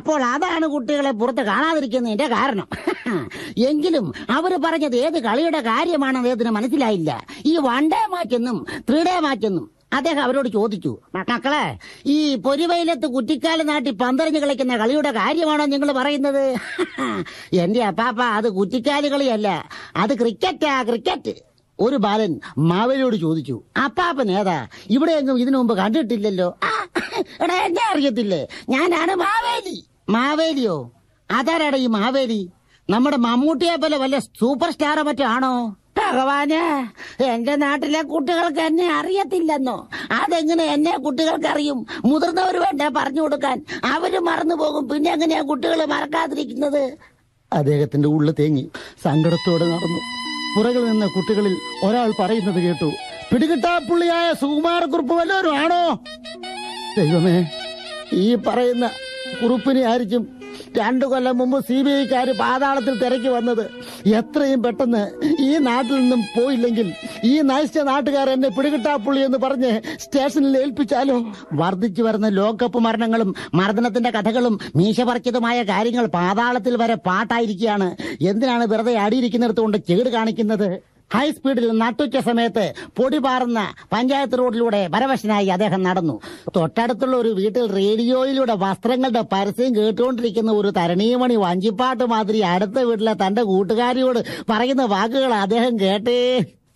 അപ്പോൾ അതാണ് കുട്ടികളെ പുറത്ത് കാണാതിരിക്കുന്നതിന്റെ കാരണം എങ്കിലും അവര് പറഞ്ഞത് ഏത് കളിയുടെ കാര്യമാണെന്ന് അദ്ദേഹത്തിന് മനസ്സിലായില്ല ഈ വൺ ഡേ മാച്ചെന്നും ത്രീ ഡേ മാച്ചെന്നും അദ്ദേഹം അവരോട് ചോദിച്ചു മക്കളെ ഈ പൊരിവയിലത്ത് കുറ്റിക്കാല് നാട്ടി പന്തറിഞ്ഞ് കളിക്കുന്ന കളിയുടെ കാര്യമാണോ നിങ്ങൾ പറയുന്നത് എന്റെ അപ്പാപ്പ അത് കുറ്റിക്കാല് കളിയല്ല അത് ക്രിക്കറ്റാ ക്രിക്കറ്റ് ഒരു ബാലൻ മാവേലിയോട് ചോദിച്ചു അപ്പാപ്പൻ ഏതാ ഇവിടെ എങ്ങും ഇതിനു മുമ്പ് കണ്ടിട്ടില്ലല്ലോ "ആ, എടാ എന്നെ അറിയത്തില്ലേ ഞാനാണ് മാവേലി മാവേലിയോ അതാരാടാ ഈ മാവേലി നമ്മുടെ മമ്മൂട്ടിയെ പോലെ വല്ല സൂപ്പർ സ്റ്റാറോ മറ്റോ ആണോ ഭഗവാന് എന്റെ നാട്ടിലെ കുട്ടികൾക്ക് എന്നെ അറിയത്തില്ലെന്നോ അതെങ്ങനെ എന്നെ കുട്ടികൾക്ക് അറിയും മുതിർന്നവർ വേണ്ട പറഞ്ഞു കൊടുക്കാൻ അവര് മറന്നു പോകും പിന്നെ എങ്ങനെയാ കുട്ടികൾ മറക്കാതിരിക്കുന്നത് അദ്ദേഹത്തിന്റെ ഉള്ളു തേങ്ങി സങ്കടത്തോടെ നടന്നു പുറകിൽ നിന്ന കുട്ടികളിൽ ഒരാൾ പറയുന്നത് കേട്ടു പിടികിട്ടാപ്പുള്ളിയായ സുകുമാരക്കുറുപ്പ് വല്ലവരും ആണോ ദൈവമേ ഈ പറയുന്ന കുറുപ്പിനെ ആയിരിക്കും രണ്ടു കൊല്ലം മുമ്പ് സി ബി ഐക്കാര് പാതാളത്തിൽ തിരക്കി വന്നത് എത്രയും പെട്ടെന്ന് ഈ നാട്ടിൽ നിന്നും പോയില്ലെങ്കിൽ ഈ നയിച്ച നാട്ടുകാർ എന്നെ പിടികിട്ടാപ്പുള്ളി എന്ന് പറഞ്ഞ് സ്റ്റേഷനിൽ ഏൽപ്പിച്ചാലോ വർദ്ധിച്ചു വരുന്ന ലോകകപ്പ് മരണങ്ങളും മർദ്ദനത്തിന്റെ കഥകളും മീശ പറിച്ചതുമായ കാര്യങ്ങൾ പാതാളത്തിൽ വരെ പാട്ടായിരിക്കുകയാണ് എന്തിനാണ് വെറുതെ അടിയിരിക്കുന്നിടത്ത് കൊണ്ട് ചേട് കാണിക്കുന്നത് ഹൈ സ്പീഡിൽ നട്ടുച്ച സമയത്ത് പൊടി പാറുന്ന പഞ്ചായത്ത് റോഡിലൂടെ പരവശനായി അദ്ദേഹം നടന്നു തൊട്ടടുത്തുള്ള ഒരു വീട്ടിൽ റേഡിയോയിലൂടെ വസ്ത്രങ്ങളുടെ പരസ്യം കേട്ടുകൊണ്ടിരിക്കുന്ന ഒരു തരണീയമണി വഞ്ചിപ്പാട്ട് മാതിരി അടുത്ത വീട്ടിലെ തന്റെ കൂട്ടുകാരിയോട് പറയുന്ന വാക്കുകൾ അദ്ദേഹം കേട്ടേ